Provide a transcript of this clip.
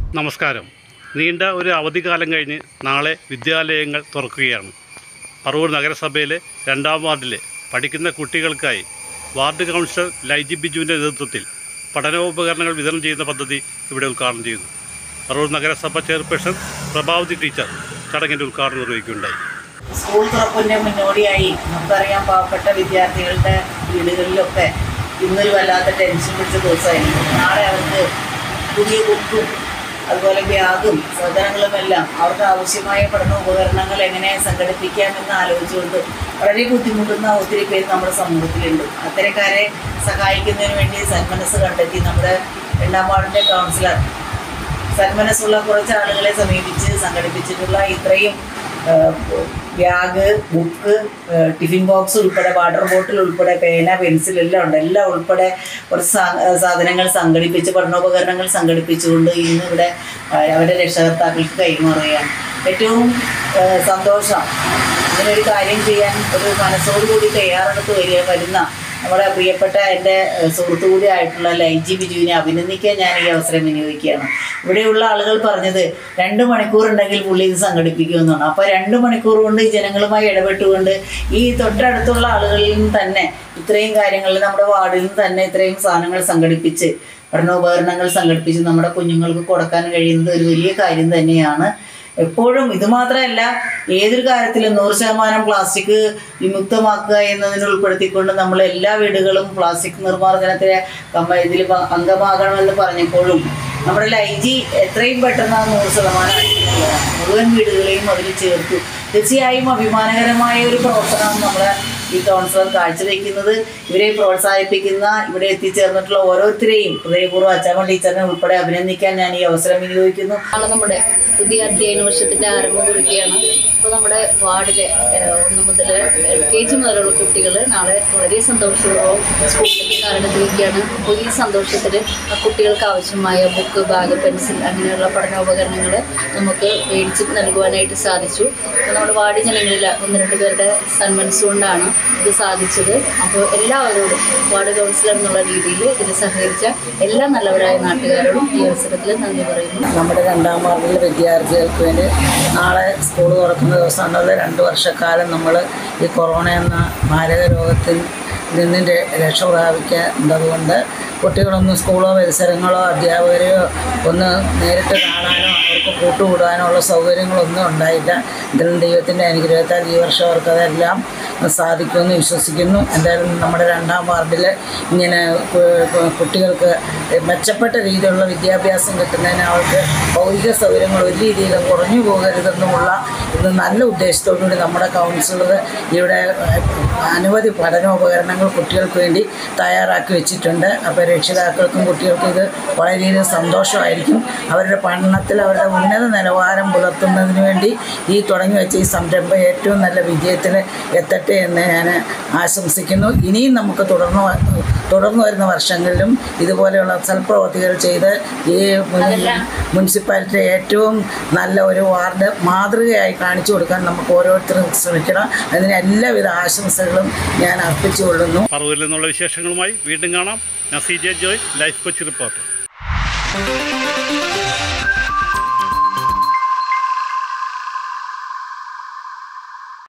നമസ്കാരം നീണ്ട ഒരു അവധിക്കാലം കഴിഞ്ഞ് നാളെ വിദ്യാലയങ്ങൾ തുറക്കുകയാണ് പറവൂർ നഗരസഭയിലെ രണ്ടാം വാർഡിലെ പഠിക്കുന്ന കുട്ടികൾക്കായി വാർഡ് കൗൺസിലർ ലൈജി ബിജുവിൻ്റെ നേതൃത്വത്തിൽ പഠനോപകരണങ്ങൾ വിതരണം ചെയ്യുന്ന പദ്ധതി ഇവിടെ ഉദ്ഘാടനം ചെയ്യുന്നു പറവൂർ നഗരസഭ ചെയർപേഴ്സൺ പ്രഭാവതി ടീച്ചർ ചടങ്ങിൻ്റെ ഉദ്ഘാടനം നിർവഹിക്കുകയുണ്ടായി സ്കൂൾ തുറപ്പിന്റെ മുന്നോടിയായി നമുക്കറിയാം പാവപ്പെട്ട വിദ്യാർത്ഥികളുടെ വീടുകളിലൊക്കെ ഇന്നൊരു വല്ലാത്ത ടെൻഷൻ പിടിച്ച ദിവസമായിരുന്നു നാളെ അവർക്ക് പുതിയ ബുക്കും അതുപോലെ ബാഗും സാധനങ്ങളുമെല്ലാം അവർക്ക് ആവശ്യമായ പഠന ഉപകരണങ്ങൾ എങ്ങനെ സംഘടിപ്പിക്കാമെന്ന് ആലോചിച്ചുകൊണ്ട് വളരെ ബുദ്ധിമുട്ടുന്ന ഒത്തിരി പേര് നമ്മുടെ സമൂഹത്തിലുണ്ട് അത്തരക്കാരെ സഹായിക്കുന്നതിന് വേണ്ടി സന്മനസ് കണ്ടെത്തി നമ്മുടെ രണ്ടാം വാർഡിൻ്റെ കൗൺസിലർ സന്മനസ്സുള്ള കുറച്ച് ആളുകളെ സമീപിച്ച് സംഘടിപ്പിച്ചിട്ടുള്ള ഇത്രയും ബാഗ് ബുക്ക് ടിഫിൻ ബോക്സ് ഉൾപ്പെടെ വാട്ടർ ബോട്ടിൽ ഉൾപ്പെടെ പേന പെൻസിൽ എല്ലാം ഉണ്ട് എല്ലാം ഉൾപ്പെടെ കുറച്ച് സാ- ഏഹ് സാധനങ്ങൾ സംഘടിപ്പിച്ച് പഠനോപകരണങ്ങൾ സംഘടിപ്പിച്ചുകൊണ്ട് ഇന്ന് ഇവിടെ ഏഹ് അവരുടെ രക്ഷകർത്താക്കൾക്ക് കൈമാറുകയാണ് ഏറ്റവും ഏഹ് സന്തോഷം ഇങ്ങനെ ഒരു കാര്യം ചെയ്യാൻ ഒരു മനസ്സോടുകൂടി തയ്യാറെടുത്ത് വരിക വരുന്ന നമ്മുടെ പ്രിയപ്പെട്ട എൻ്റെ ഏഹ്, സുഹൃത്തു കൂടി ആയിട്ടുള്ള ലൈജി ബിജുവിനെ അഭിനന്ദിക്കാൻ ഞാൻ ഈ അവസരം വിനിയോഗിക്കുകയാണ് ഇവിടെയുള്ള ആളുകൾ പറഞ്ഞത് രണ്ട് മണിക്കൂർ ഉണ്ടെങ്കിൽ പുള്ളി ഇത് സംഘടിപ്പിക്കുമെന്നാണ് അപ്പോൾ രണ്ട് മണിക്കൂർ കൊണ്ട് ഈ ജനങ്ങളുമായി ഇടപെട്ടുകൊണ്ട് ഈ തൊട്ടടുത്തുള്ള ആളുകളിൽ നിന്ന് തന്നെ ഇത്രയും കാര്യങ്ങൾ നമ്മുടെ വാർഡിൽ നിന്ന് തന്നെ ഇത്രയും സാധനങ്ങൾ സംഘടിപ്പിച്ച് പഠനോപകരണങ്ങൾ സംഘടിപ്പിച്ച് നമ്മുടെ കുഞ്ഞുങ്ങൾക്ക് കൊടുക്കാൻ കഴിയുന്നത് ഒരു വലിയ കാര്യം തന്നെയാണ് എപ്പോഴും ഇത് മാത്രമല്ല ഏതൊരു കാര്യത്തിലും നൂറ് ശതമാനം പ്ലാസ്റ്റിക് വിമുക്തമാക്കുക എന്നതിന് ഉൾപ്പെടുത്തിക്കൊണ്ട് നമ്മൾ എല്ലാ വീടുകളും പ്ലാസ്റ്റിക് നിർമ്മാർജ്ജനത്തിന് കമ്മ ഇതിൽ പ- അംഗമാകണമെന്ന് പറഞ്ഞപ്പോഴും നമ്മുടെ ലൈജി എത്രയും പെട്ടെന്ന് ആ നൂറ് ശതമാനം ആക്കിയിട്ടുള്ളതാണ്. മുഴുവൻ വീടുകളെയും അതിൽ ചേർത്തു തീർച്ചയായും അഭിമാനകരമായ ഒരു പ്രവർത്തനമാണ് നമ്മുടെ ഈ കൗൺസിലർ കാഴ്ചവെക്കുന്നത് ഇവരെ പ്രോത്സാഹിപ്പിക്കുന്ന ഇവിടെ എത്തിച്ചേർന്നിട്ടുള്ള ഓരോരുത്തരെയും ഹൃദയപൂർവ്വം അച്ചാമ്മ ടീച്ചറിനെ ഉൾപ്പെടെ അഭിനന്ദിക്കാൻ ഞാൻ ഈ അവസരം വിനിയോഗിക്കുന്നു നാളെ നമ്മുടെ പുതിയ അധ്യയന വർഷത്തിന്റെ ആരംഭം കുറിക്കുകയാണ് അപ്പോൾ നമ്മുടെ വാർഡിലെ ഏഹ്, ഒന്ന് മുതൽ എൽ കെ ജി മുതലുള്ള കുട്ടികൾ നാളെ വളരെ സന്തോഷപൂർവ്വം സ്കൂളിലേക്ക് കാലെടുത്തിരിക്കുകയാണ് അപ്പോൾ ഈ സന്തോഷത്തിൽ ആ കുട്ടികൾക്ക് ആവശ്യമായ ബുക്ക് ബാഗ് പെൻസിൽ അങ്ങനെയുള്ള പഠനോപകരണങ്ങൾ നമുക്ക് മേടിച്ച് നൽകുവാനായിട്ട് സാധിച്ചു അപ്പോൾ നമ്മുടെ വാർഡ് ജനങ്ങളിൽ ഒന്ന് രണ്ട് പേരുടെ സന്മനസ് കൊണ്ടാണ് ഇത് സാധിച്ചത് അപ്പോൾ എല്ലാവരോടും വാർഡ് കൗൺസിലർ എന്നുള്ള രീതിയിൽ ഇതിൽ സഹകരിച്ച എല്ലാ നല്ലവരായ നാട്ടുകാരോടും ഈ അവസരത്തിൽ നന്ദി പറയുന്നു നമ്മുടെ രണ്ടാം വാർഡിലെ വിദ്യാർത്ഥികൾക്ക് വേണ്ടി നാളെ സ്കൂൾ തുറക്കുന്ന ദിവസമാണത് രണ്ട് വർഷക്കാലം നമ്മൾ ഈ കൊറോണ എന്ന മാരക രോഗത്തിൽ നിന്നും ര- രക്ഷ പ്രാപിക്കേണ്ടതുകൊണ്ട് കുട്ടികളൊന്നും സ്കൂളോ പരിസരങ്ങളോ അധ്യാപകരെയോ ഒന്ന് നേരിട്ട് കാണാനോ അവർക്ക് കൂട്ടുകൂടാനോ ഉള്ള സൗകര്യങ്ങളൊന്നും ഉണ്ടായില്ല ഇതിലും ദൈവത്തിൻ്റെ അനുഗ്രഹത്താൽ ഈ വർഷം അവർക്കതെല്ലാം സാധിക്കുമെന്ന് വിശ്വസിക്കുന്നു എന്തായാലും നമ്മുടെ രണ്ടാം വാർഡിൽ ഇങ്ങനെ കു- കു- കുട്ടികൾക്ക് മെച്ചപ്പെട്ട രീതിയിലുള്ള വിദ്യാഭ്യാസം കിട്ടുന്നതിന് അവർക്ക് ഭൗതിക സൗകര്യങ്ങൾ ഒരു രീതിയിലും കുറഞ്ഞു പോകരുതെന്നുമുള്ള ഇത് നല്ല ഉദ്ദേശത്തോടുകൂടി നമ്മുടെ കൗൺസിലർ ഇവിടെ അനവധി പഠനോപകരണങ്ങൾ കുട്ടികൾക്ക് വേണ്ടി തയ്യാറാക്കി വെച്ചിട്ടുണ്ട് അപ്പോൾ രക്ഷിതാക്കൾക്കും കുട്ടികൾക്കും ഇത് വളരെയധികം സന്തോഷമായിരിക്കും അവരുടെ പഠനത്തിൽ അവരുടെ ഉന്നത നിലവാരം പുലർത്തുന്നതിന് വേണ്ടി ഈ തുടങ്ങി വെച്ച ഈ സംരംഭം ഏറ്റവും നല്ല വിജയത്തിൽ എത്തട്ടെ എന്ന് ഞാൻ ആശംസിക്കുന്നു ഇനിയും നമുക്ക് തുടർന്ന് വ- തുടർന്ന് വരുന്ന വർഷങ്ങളിലും ഇതുപോലെയുള്ള സൽപ്രവർത്തികൾ ചെയ്ത് ഈ മുൻ- മുനിസിപ്പാലിറ്റി ഏറ്റവും നല്ല ഒരു വാർഡ് മാതൃകയായി കാണിച്ചു കൊടുക്കാൻ നമുക്ക് ഓരോരുത്തരും ശ്രമിക്കണം അതിന് എല്ലാവിധ ആശംസകളും ഞാൻ അർപ്പിച്ചുകൊള്ളുന്നു പറവൂരിൽ നിന്നുള്ള വിശേഷങ്ങളുമായി വീണ്ടും കാണാം ഞാൻ C J Joy life coach reporter